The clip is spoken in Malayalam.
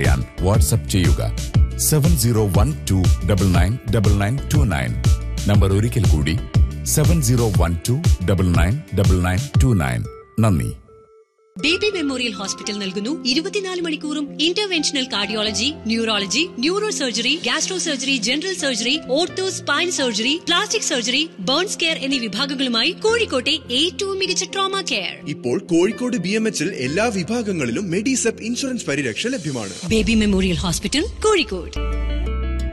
അറിയാൻ വാട്സ്ആപ്പ് ചെയ്യുക seven zero one two double nine double nine two nine number ഒരിക്കൽ കൂടി seven zero one two double nine double nine two nine നന്ദി ബേബി മെമ്മോറിയൽ ഹോസ്പിറ്റൽ നൽകുന്നു ഇരുപത്തിനാല് മണിക്കൂറും interventional cardiology neurology neuro surgery gastro surgery general surgery ortho spine surgery plastic surgery burns care എന്നീ വിഭാഗങ്ങളുമായി കോഴിക്കോട്ടെ ഏറ്റവും മികച്ച ട്രോമ കെയർ ഇപ്പോൾ കോഴിക്കോട് ബി എം എച്ചിൽ എല്ലാ വിഭാഗങ്ങളിലും മെഡിസെപ്പ് ഇൻഷുറൻസ് പരിരക്ഷ ലഭ്യമാണ് ബേബി മെമ്മോറിയൽ ഹോസ്പിറ്റൽ കോഴിക്കോട്